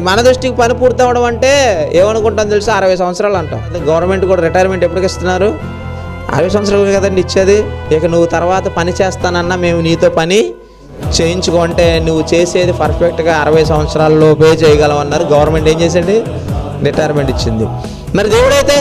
మన దృష్టికి పని పూర్తవడం అంటే ఏమనుకుంటాం తెలుసా అరవై సంవత్సరాలు అంటాం గవర్నమెంట్ కూడా రిటైర్మెంట్ ఎప్పటికి ఇస్తున్నారు అరవై సంవత్సరాలు కదండి ఇచ్చేది ఇక నువ్వు తర్వాత పని చేస్తానన్నా మేము నీతో పని చేయించుకుంటే నువ్వు చేసేది పర్ఫెక్ట్గా అరవై సంవత్సరాల్లోపే చేయగలం అన్నారు గవర్నమెంట్ ఏం చేసేది రిటైర్మెంట్ ఇచ్చింది మరి దేవుడైతే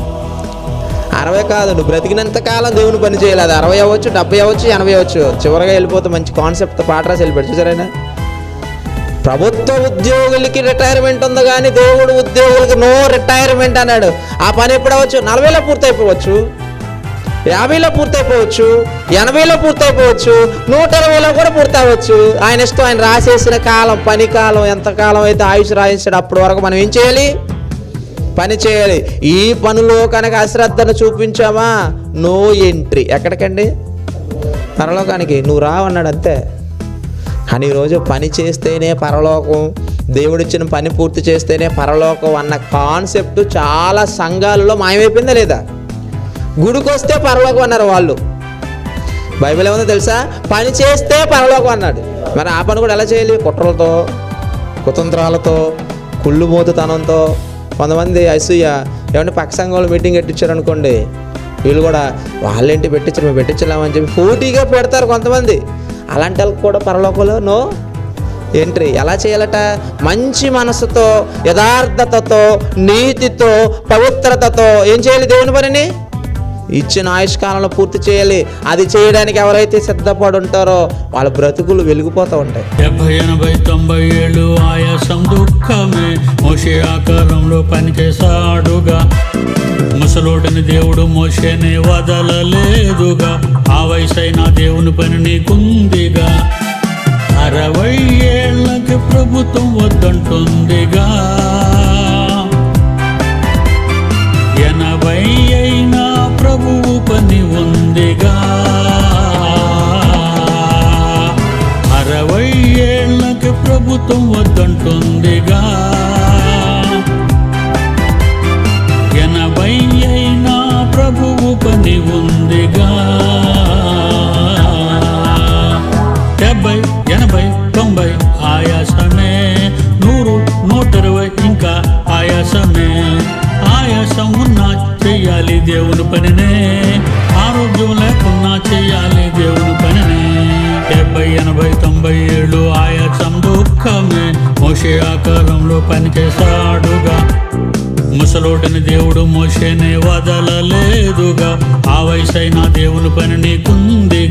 అరవై కాదు నువ్వు బ్రతికినంత కాలం దేవుని పని చేయాలి అది అరవై అవ్వచ్చు డెబ్బై అవ్వచ్చు ఎనభై అవ్వచ్చు చివరిగా వెళ్ళిపోతే మంచి కాన్సెప్ట్ పాట రాసి వెళ్ళిపోయాడు చూసారైనా ప్రభుత్వ ఉద్యోగులకి రిటైర్మెంట్ ఉంది కానీ దేవుడు ఉద్యోగులకి నో రిటైర్మెంట్ అన్నాడు ఆ పని ఎప్పుడు అవ్వచ్చు నలభైలో పూర్తయిపోవచ్చు యాభైలో పూర్తయిపోవచ్చు ఎనభైలో పూర్తయిపోవచ్చు నూట ఇరవైలో కూడా పూర్తవచ్చు ఆయన ఇష్టం ఆయన రాసేసిన కాలం పని కాలం ఎంత కాలం అయితే ఆయుష్ రాయించాడు అప్పటి వరకు మనం ఏం చేయాలి పని చేయాలి ఈ పనిలో కనుక అశ్రద్ధను చూపించామా నో ఎంట్రీ ఎక్కడికండి పరలోకానికి నువ్వు రావన్నాడు అంతే కానీ ఈరోజు పని చేస్తేనే పరలోకం దేవుడిచ్చిన పని పూర్తి చేస్తేనే పరలోకం అన్న కాన్సెప్ట్ చాలా సంఘాలలో మాయమైపోయిందా లేదా గుడికి వస్తే పరలోకం అన్నారు వాళ్ళు బైబిల్ ఏముందో తెలుసా పని చేస్తే పరలోకం అన్నాడు మరి ఆ పని కూడా ఎలా చేయాలి కుట్రలతో కుతంత్రాలతో కుళ్ళు మూతతనంతో కొంతమంది అసూయ ఏమంటే పక్క సంఘంలో మీటింగ్ పెట్టించారు అనుకోండి వీళ్ళు కూడా వాళ్ళేంటి పెట్టించారు మేము పెట్టించలేమని చెప్పి పోటీగా పెడతారు కొంతమంది అలాంటి వాళ్ళకి కూడా పరలోకంలో నో ఎంట్రీ ఎలా చేయాలట మంచి మనసుతో యథార్థతతో నీతితో పవిత్రతతో ఏం చేయాలి దేవుని పనిని ఇచ్చిన ఆయుష్కాలంలో పూర్తి చేయాలి అది చేయడానికి ఎవరైతే సిద్ధపడి ఉంటారో వాళ్ళ బ్రతుకులు వెలిగిపోతూ ఉంటాయి డెబ్బై ఎనభై తొంభై ఏళ్ళు ఆయాసం దుఃఖమే మోషే ఆకారంలో పనిచేశాడుగా ముసలోడిని దేవుడు మోషేనే వదలలేదుగా ఆ వయసైన దేవుని పని నీకుందిగా అరవై ఏళ్ళకి ప్రభుత్వం వద్దంటుందిగా ఎనభై అయినా ప్రభువు పని ఉందిగా అరవై ఏళ్ళకి ప్రభుత్వం వద్దంటుందిగా ఎనభై అయినా ప్రభువు పని ఉందిగా డెబ్బై ఎనభై తొంభై ఆయాసమే నూరు నూట ఇరవై ఇంకా ఆయాసమే ఆయాసం ఉన్నా చెయ్యాలి దేవుని పనినే ఆరోగ్యం లేకున్నా చెయ్యాలి దేవుని పనినే డెబ్బై ఎనభై తొంభై ఏళ్ళు ఆయాసం దుఃఖమే మోషే ఆకారంలో పనిచేశాడుగా ముసలోడిని దేవుడు మోషేనే వదలలేదుగా ఆ వయసైన దేవుని పని నీకుంది